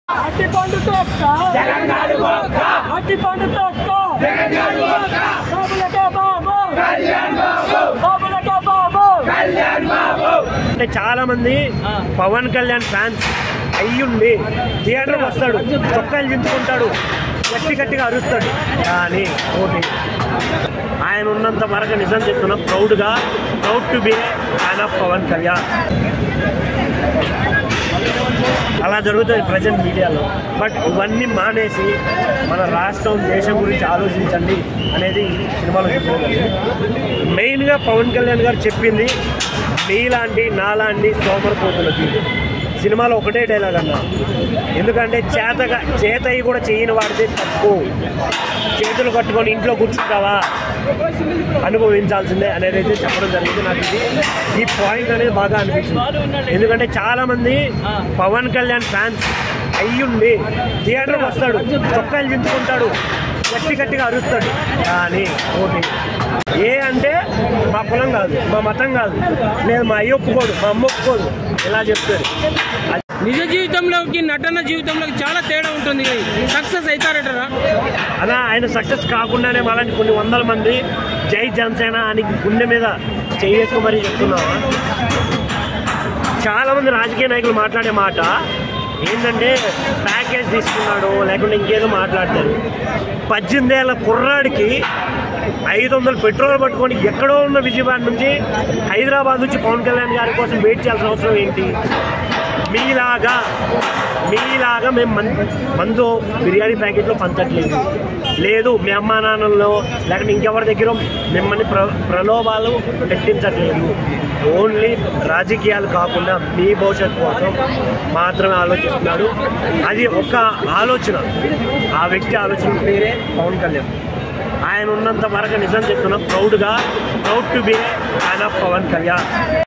అట్టి పండు తొక్క అట్టి పండు తొక్క బాబులకే బాబు బాబులకే బాబు అంటే చాలా మంది పవన్ కళ్యాణ్ ఫ్యాన్స్ అయ్యుండి థియేటర్ వస్తాడు చొక్కాలు చించుకుంటాడు గట్టి గట్టిగా అరుస్తాడు కానీ ఓకే ఆయన ఉన్నంత వరకు నిజం చెప్తున్నా ప్రౌడ్గా proud to be fan of Pawan Kalyan అలా జరుగుతుంది ప్రజెంట్ మీడియాలో బట్ ఇవన్నీ మానేసి మన రాష్ట్రం దేశం గురించి ఆలోచించండి అనేది ఈ సినిమాలో చెప్పింది మెయిన్గా పవన్ కళ్యాణ్ గారు చెప్పింది మీలాంటి నాలాంటి సోమరపోతులకి సినిమాలో ఒకటే డైలాగ్ అన్న ఎందుకంటే చేతగా చేతయి కూడా చేయని వాడితే తప్పు చేతులు కట్టుకొని ఇంట్లో కూర్చుంటావా అనుభవించాల్సిందే అనేది అయితే చెప్పడం జరిగింది నాకు ఇది ఈ పాయింట్ అనేది బాగా అనిపించింది ఎందుకంటే చాలా మంది పవన్ కళ్యాణ్ ఫ్యాన్స్ అయ్యుండి థియేటర్ వస్తాడు చొక్కాలు చించుకుంటాడు గట్టి గట్టిగా అరుస్తాడు కానీ ఓకే ఏ అంటే మా కులం కాదు మా మతం కాదు లేదు మా అయ్య ఒప్పుకోడు మా అమ్మ ఒప్పుకోదు ఇలా చెప్తారు అది నిజ జీవితంలోకి నటన జీవితంలోకి చాలా తేడా ఉంటుంది సక్సెస్ అవుతారటరా అలా ఆయన సక్సెస్ కాకుండానే అలాంటి కొన్ని వందల మంది జై జనసేన అని గుండె మీద చేసుకు మరీ చెప్తున్నావా చాలా మంది రాజకీయ నాయకులు మాట్లాడే మాట ఏంటంటే ప్యాకేజ్ తీసుకున్నాడు లేకుంటే ఇంకేదో మాట్లాడతారు పద్దెనిమిది ఏళ్ళ కుర్రాడికి ఐదు వందలు పెట్రోల్ పట్టుకొని ఎక్కడో ఉన్న విజయవాడ నుంచి హైదరాబాద్ నుంచి పవన్ కళ్యాణ్ గారి కోసం వెయిట్ చేయాల్సిన అవసరం ఏంటి మీలాగా మీలాగా మేము మన్ మందు బిర్యానీ ప్యాకెట్లో పంచట్లేదు లేదు మీ అమ్మా నాన్నల్లో లేకపోతే ఇంకెవరి దగ్గర మిమ్మల్ని ప్ర ప్రలోభాలు పెట్టించట్లేదు ఓన్లీ రాజకీయాలు కాకుండా మీ భవిష్యత్తు కోసం మాత్రమే ఆలోచిస్తున్నాడు అది ఒక ఆలోచన ఆ వ్యక్తి ఆలోచన పేరే పవన్ కళ్యాణ్ ఆయన ఉన్నంత వరకు నిజం చెప్తున్నా ప్రౌడ్గా proud to be fan of Pawan Kalyan